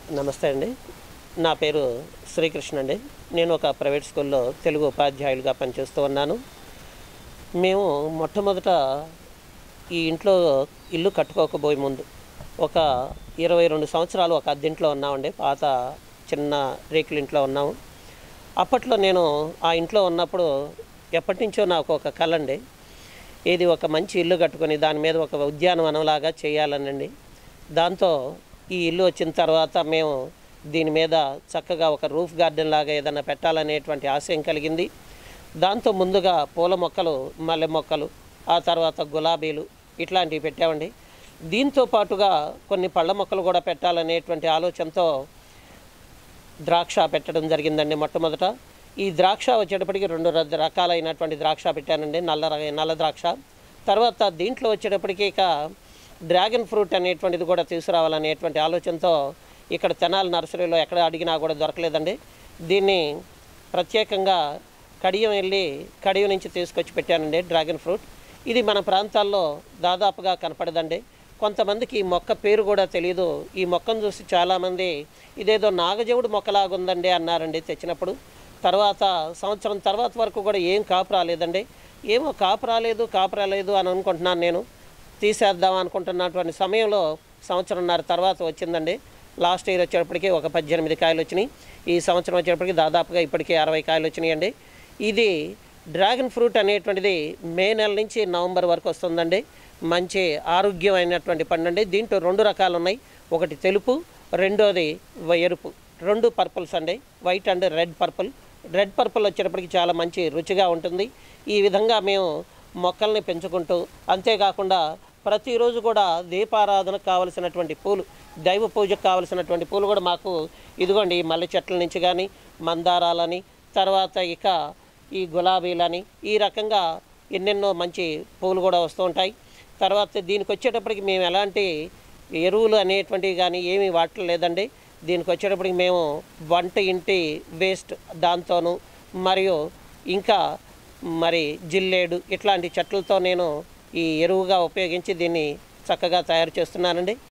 నమస్తే అండి నా పేరు శ్రీకృష్ణ అండి నేను ఒక ప్రైవేట్ స్కూల్లో తెలుగు ఉపాధ్యాయులుగా పనిచేస్తూ ఉన్నాను మేము మొట్టమొదట ఈ ఇంట్లో ఇల్లు కట్టుకోకపోయే ముందు ఒక ఇరవై రెండు సంవత్సరాలు ఒక అద్దెంట్లో ఉన్నామండి పాత చిన్న రేకుల ఇంట్లో ఉన్నాము అప్పట్లో నేను ఆ ఇంట్లో ఉన్నప్పుడు ఎప్పటి నుంచో నాకు ఒక కళ అండి ఇది ఒక మంచి ఇల్లు కట్టుకొని దాని మీద ఒక ఉద్యానవనంలాగా చేయాలనండి దాంతో ఈ ఇల్లు వచ్చిన తర్వాత మేము దీని మీద చక్కగా ఒక రూఫ్ గార్డెన్ లాగా ఏదైనా పెట్టాలనేటువంటి ఆశయం కలిగింది దాంతో ముందుగా పూల మొక్కలు మల్లె మొక్కలు ఆ తర్వాత గులాబీలు ఇట్లాంటివి పెట్టామండి దీంతో పాటుగా కొన్ని పళ్ళ మొక్కలు కూడా పెట్టాలనేటువంటి ఆలోచనతో ద్రాక్ష పెట్టడం జరిగిందండి మొట్టమొదట ఈ ద్రాక్ష వచ్చేటప్పటికి రెండు రద- రకాలైనటువంటి ద్రాక్ష పెట్టానండి నల్ల ర- నల్ల ద్రాక్ష తర్వాత దీంట్లో వచ్చేటప్పటికి ఇక డ్రాగన్ ఫ్రూట్ అనేటువంటిది కూడా తీసుకురావాలనేటువంటి ఆలోచనతో ఇక్కడ తెనాలి నర్సరీలో ఎక్కడ అడిగినా కూడా దొరకలేదండి దీన్ని ప్రత్యేకంగా కడియం వెళ్ళి కడియం నుంచి తీసుకొచ్చి పెట్టానండి డ్రాగన్ ఫ్రూట్ ఇది మన ప్రాంతాల్లో దాదాపుగా కనపడదండి కొంతమందికి ఈ మొక్క పేరు కూడా తెలియదు ఈ మొక్కను చూసి చాలామంది ఇదేదో నాగజవుడు మొక్కలాగుందండి అన్నారండి తెచ్చినప్పుడు తర్వాత సంవత్సరం తర్వాత వరకు కూడా ఏం కాపు రాలేదండి ఏమో కాపు రాలేదు కాపు రాలేదు అని అనుకుంటున్నాను నేను తీసేద్దాం అనుకుంటున్నటువంటి సమయంలో సంవత్సరంన్నర తర్వాత వచ్చిందండి లాస్ట్ ఇయర్ వచ్చేటప్పటికి ఒక పద్దెనిమిది కాయలు వచ్చినాయి ఈ సంవత్సరం వచ్చేటప్పటికి దాదాపుగా ఇప్పటికీ అరవై కాయలు వచ్చినాయండి ఇది డ్రాగన్ ఫ్రూట్ అనేటువంటిది మే నెల నుంచి నవంబర్ వరకు వస్తుందండి మంచి ఆరోగ్యమైనటువంటి పండు అండి దీంట్లో రెండు రకాలు ఉన్నాయి ఒకటి తెలుపు రెండోది వ- ఎరుపు రెండు పర్పుల్స్ అండి white and red purple red purple వచ్చేటప్పటికి చాలా మంచి రుచిగా ఉంటుంది ఈ విధంగా మేము మొక్కల్ని పెంచుకుంటూ అంతేకాకుండా ప్రతిరోజు కూడా దీపారాధనకు కావలసినటువంటి పూలు దైవ పూజకు కావలసినటువంటి పూలు కూడా మాకు ఇదిగోండి ఈ మల్లె చెట్ల నుంచి కానీ మందారాలని తర్వాత ఇక ఈ గులాబీలని ఈ రకంగా ఎన్నెన్నో మంచి పూలు కూడా వస్తూ ఉంటాయి తర్వాత దీనికి వచ్చేటప్పటికి మేము ఎలాంటి ఎరువులు అనేటువంటివి కానీ ఏమీ వాడలేదండి దీనికి వచ్చేటప్పటికి మేము వంట ఇంటి వేస్ట్ దాంతోనూ మరియు ఇంకా మరి జిల్లేడు ఇట్లాంటి చెట్లతో నేను ఈ ఎరువుగా ఉపయోగించి దీన్ని చక్కగా తయారు చేస్తున్నానండి